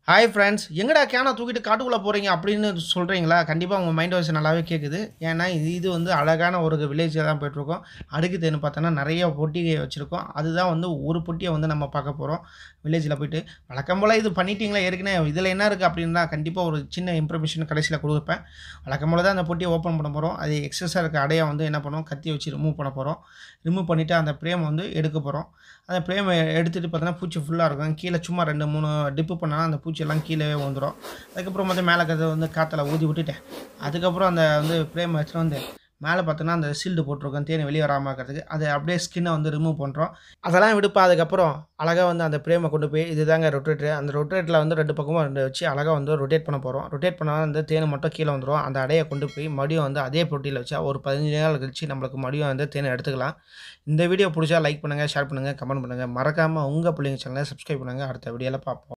hi friends எங்கடா கேனை தூக்கிட்டு காட்டுக்குள்ளே போகிறீங்க அப்படின்னு சொல்கிறீங்களா கண்டிப்பாக உங்கள் மைண்ட் வாய்ஸ் நல்லாவே கேட்குது ஏன்னா இது இது வந்து அழகான ஒரு வில்லேஜில் தான் போயிட்டுருக்கோம் அடுக்கு தேன்னு பார்த்தோன்னா நிறைய பொட்டி வச்சுருக்கோம் அதுதான் வந்து ஒரு பொட்டியை வந்து நம்ம பார்க்க போகிறோம் வில்லேஜில் போயிட்டு வழக்கம் போல் இது பண்ணிட்டீங்களா ஏற்கனவே இதில் என்ன இருக்குது அப்படின்னு தான் கண்டிப்பாக ஒரு சின்ன இன்ஃபர்மேஷன் கடைசியில் கொடுப்பேன் வழக்கம் போல் தான் அந்த பொட்டியை ஓப்பன் பண்ண போகிறோம் அது எக்ஸஸாக இருக்க அடையை வந்து என்ன பண்ணுவோம் கத்தி வச்சு ரிமூவ் பண்ண போகிறோம் ரிமூவ் பண்ணிவிட்டு அந்த பிரேம் வந்து எடுக்க போகிறோம் அந்த பிரேம் எடுத்துகிட்டு பார்த்தோன்னா பூச்சி ஃபுல்லாக இருக்கும் கீழே சும்மா ரெண்டு மூணு டிப்பு பண்ணால் அந்த பூச்சி எல்லாம் கீழே வந்துடும் அதுக்கப்புறம் வந்து மேலே கதை வந்து காற்றுல ஊதி விட்டுட்டேன் அதுக்கப்புறம் அந்த வந்து பிரேம் வச்சுட்டு வந்து மேலே பார்த்தோன்னா அந்த சீல்டு போட்டிருக்கோம் தேனி வெளியே வராமல் இருக்கிறதுக்கு அதை அப்படியே ஸ்கின்னை வந்து ரிமூவ் பண்ணுறோம் அதெல்லாம் விடுப்பா அதுக்கப்புறம் அழகாக வந்து அந்த பிரேமை கொண்டு போய் இதுதாங்க ரொட்டேட்ரு அந்த ரொட்டேட்டில் வந்து ரெண்டு பக்கமும் ரெண்டு வச்சு அழகாக வந்து ரொட்டேட் பண்ண போகிறோம் ரொட்டேட் பண்ணால் அந்த தேன் மட்டும் கீழே வந்துடும் அந்த அடையை கொண்டு போய் மடியும் வந்து அதே பொட்டியில் வச்சா ஒரு பதினஞ்சு நாள் கழிச்சு நம்மளுக்கு மடியும் வந்து தேனை எடுத்துக்கலாம் இந்த வீடியோ பிடிச்சா லைக் பண்ணுங்கள் ஷேர் பண்ணுங்கள் கமெண்ட் பண்ணுங்கள் மறக்காமல் உங்கள் பிள்ளைங்க சேனலை சப்ஸ்கிரைப் பண்ணுங்கள் அடுத்த வீடியோவில் பார்ப்போம்